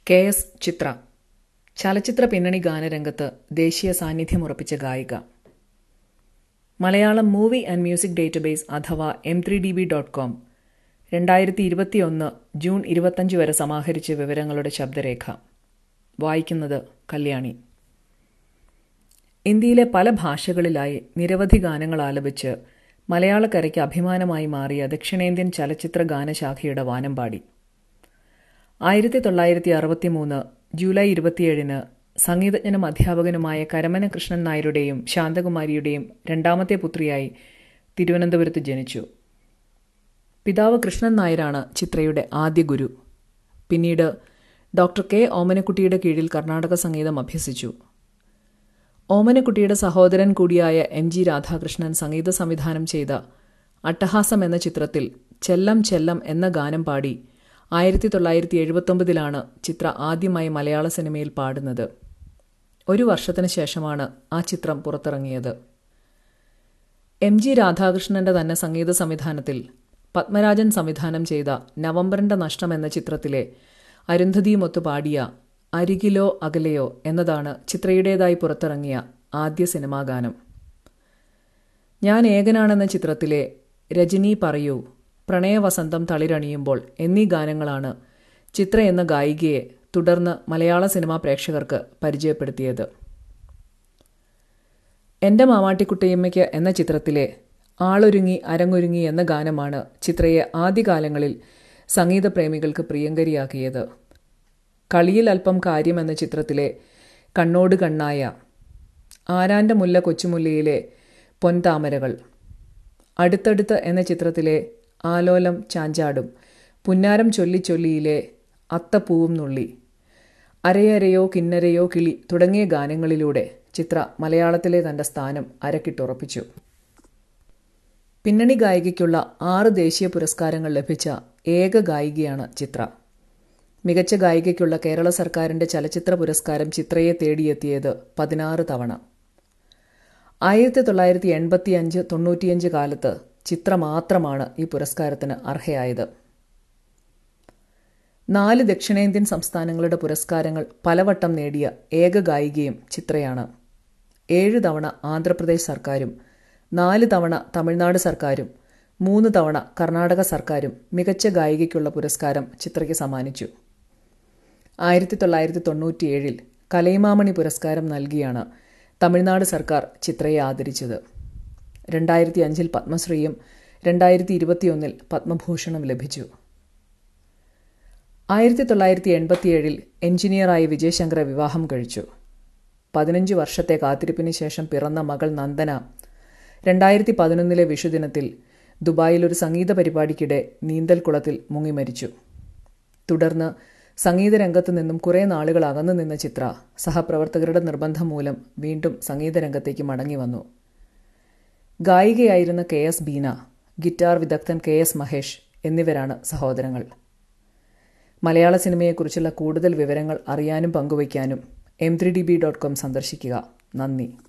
K S ചിത്ര ചലച്ചിത്ര പിന്നണി ഗാനരംഗത്ത് ദേശീയ സാന്നിധ്യമുറപ്പിച്ച ഗായിക Malayalam movie and music database അഥവാ M three D B dot com രണ്ടായിരത്തി ഇരുപത്തിയൊന്ന് ജൂൺ ഇരുപത്തഞ്ച് വരെ സമാഹരിച്ച വിവരങ്ങളുടെ ശബ്ദരേഖ വായിക്കുന്നത് കല്യാണി ഇന്ത്യയിലെ പല ഭാഷകളിലായി നിരവധി ഗാനങ്ങൾ ആലപിച്ച് മലയാളക്കരയ്ക്ക് അഭിമാനമായി മാറിയ ദക്ഷിണേന്ത്യൻ ചലച്ചിത്ര ഗാനശാഖയുടെ വാനമ്പാടി ആയിരത്തി തൊള്ളായിരത്തി അറുപത്തി മൂന്ന് ജൂലൈ ഇരുപത്തിയേഴിന് സംഗീതജ്ഞനും അധ്യാപകനുമായ കരമന കൃഷ്ണൻ നായരുടെയും ശാന്തകുമാരിയുടെയും രണ്ടാമത്തെ പുത്രിയായി തിരുവനന്തപുരത്ത് ജനിച്ചു പിതാവ് കൃഷ്ണൻ നായരാണ് ചിത്രയുടെ ആദ്യ ഗുരു പിന്നീട് ഡോക്ടർ കെ ഓമനക്കുട്ടിയുടെ കീഴിൽ കർണാടക സംഗീതം അഭ്യസിച്ചു ഓമനക്കുട്ടിയുടെ സഹോദരൻ കൂടിയായ എം ജി രാധാകൃഷ്ണൻ സംഗീത സംവിധാനം ചെയ്ത അട്ടഹാസം എന്ന ചിത്രത്തിൽ ചെല്ലം ചെല്ലം എന്ന ഗാനം പാടി ആയിരത്തി തൊള്ളായിരത്തി എഴുപത്തൊമ്പതിലാണ് ചിത്ര ആദ്യമായി മലയാള സിനിമയിൽ പാടുന്നത് ഒരു വർഷത്തിന് ശേഷമാണ് ആ ചിത്രം പുറത്തിറങ്ങിയത് എം ജി രാധാകൃഷ്ണന്റെ തന്നെ സംഗീത സംവിധാനത്തിൽ പത്മരാജൻ സംവിധാനം ചെയ്ത നവംബറിന്റെ നഷ്ടം എന്ന ചിത്രത്തിലെ അരുന്ധതിയുമൊത്ത് പാടിയ അരികിലോ അകലെയോ എന്നതാണ് ചിത്രയുടേതായി പുറത്തിറങ്ങിയ ആദ്യ സിനിമാ ഗാനം ഞാൻ ഏകനാണെന്ന ചിത്രത്തിലെ രജനി പറയൂ പ്രണയവസന്തം തളിരണിയുമ്പോൾ എന്നീ ഗാനങ്ങളാണ് ചിത്ര എന്ന ഗായികയെ തുടർന്ന് മലയാള സിനിമാ പ്രേക്ഷകർക്ക് പരിചയപ്പെടുത്തിയത് എൻ്റെ മാമാട്ടിക്കുട്ടിയമ്മയ്ക്ക് എന്ന ചിത്രത്തിലെ ആളൊരുങ്ങി അരങ്ങൊരുങ്ങി എന്ന ഗാനമാണ് ചിത്രയെ ആദ്യകാലങ്ങളിൽ സംഗീതപ്രേമികൾക്ക് പ്രിയങ്കരിയാക്കിയത് കളിയിൽ അല്പം കാര്യം എന്ന ചിത്രത്തിലെ കണ്ണോട് കണ്ണായ ആരാൻ്റെ മുല്ല കൊച്ചുമുല്ലയിലെ പൊൻതാമരകൾ അടുത്തടുത്ത് എന്ന ചിത്രത്തിലെ ആലോലം ചാഞ്ചാടും പുന്നാരം ചൊല്ലിച്ചൊല്ലിയിലെ അത്തപ്പൂവും നുള്ളി അരയരയോ കിന്നരയോ കിളി തുടങ്ങിയ ഗാനങ്ങളിലൂടെ ചിത്ര മലയാളത്തിലെ തൻ്റെ സ്ഥാനം അരക്കിട്ടുറപ്പിച്ചു പിന്നണി ഗായികയ്ക്കുള്ള ആറ് ദേശീയ പുരസ്കാരങ്ങൾ ലഭിച്ച ഏക ഗായികയാണ് ചിത്ര മികച്ച ഗായികയ്ക്കുള്ള കേരള സർക്കാരിൻ്റെ ചലച്ചിത്ര പുരസ്കാരം ചിത്രയെ തേടിയെത്തിയത് പതിനാറ് തവണ ആയിരത്തി തൊള്ളായിരത്തി എൺപത്തി അഞ്ച് തൊണ്ണൂറ്റിയഞ്ച് കാലത്ത് ചിത്ര മാത്രമാണ് ഈ പുരസ്കാരത്തിന് അർഹയായത് നാല് ദക്ഷിണേന്ത്യൻ സംസ്ഥാനങ്ങളുടെ പുരസ്കാരങ്ങൾ പലവട്ടം നേടിയ ഏക ഗായികയും ചിത്രയാണ് ഏഴ് തവണ ആന്ധ്രാപ്രദേശ് സർക്കാരും നാല് തവണ തമിഴ്നാട് സർക്കാരും മൂന്ന് തവണ കർണാടക സർക്കാരും മികച്ച ഗായികയ്ക്കുള്ള പുരസ്കാരം ചിത്രയ്ക്ക് സമ്മാനിച്ചു ആയിരത്തി തൊള്ളായിരത്തി തൊണ്ണൂറ്റിയേഴിൽ കലൈമാമണി പുരസ്കാരം നൽകിയാണ് തമിഴ്നാട് സർക്കാർ ചിത്രയെ ആദരിച്ചത് രണ്ടായിരത്തി അഞ്ചിൽ പത്മശ്രീയും രണ്ടായിരത്തി ഇരുപത്തിയൊന്നിൽ പത്മഭൂഷണും ലഭിച്ചു ആയിരത്തി തൊള്ളായിരത്തി എൺപത്തിയേഴിൽ എഞ്ചിനീയറായി വിജയശങ്കറെ വിവാഹം കഴിച്ചു പതിനഞ്ച് വർഷത്തെ കാത്തിരിപ്പിന് ശേഷം പിറന്ന മകൾ നന്ദന രണ്ടായിരത്തി പതിനൊന്നിലെ വിഷുദിനത്തിൽ ദുബായിൽ ഒരു സംഗീത പരിപാടിക്കിടെ നീന്തൽക്കുളത്തിൽ മുങ്ങി മരിച്ചു തുടർന്ന് സംഗീതരംഗത്ത് നിന്നും കുറേ നാളുകൾ അകന്നു നിന്ന ചിത്ര സഹപ്രവർത്തകരുടെ നിർബന്ധം മൂലം വീണ്ടും സംഗീതരംഗത്തേക്ക് മടങ്ങി വന്നു ഗായികയായിരുന്ന കെ എസ് ബീന ഗിറ്റാർ വിദഗ്ധൻ കെ എസ് മഹേഷ് എന്നിവരാണ് സഹോദരങ്ങൾ മലയാള സിനിമയെക്കുറിച്ചുള്ള കൂടുതൽ വിവരങ്ങൾ അറിയാനും പങ്കുവയ്ക്കാനും M three D B dot com സന്ദർശിക്കുക നന്ദി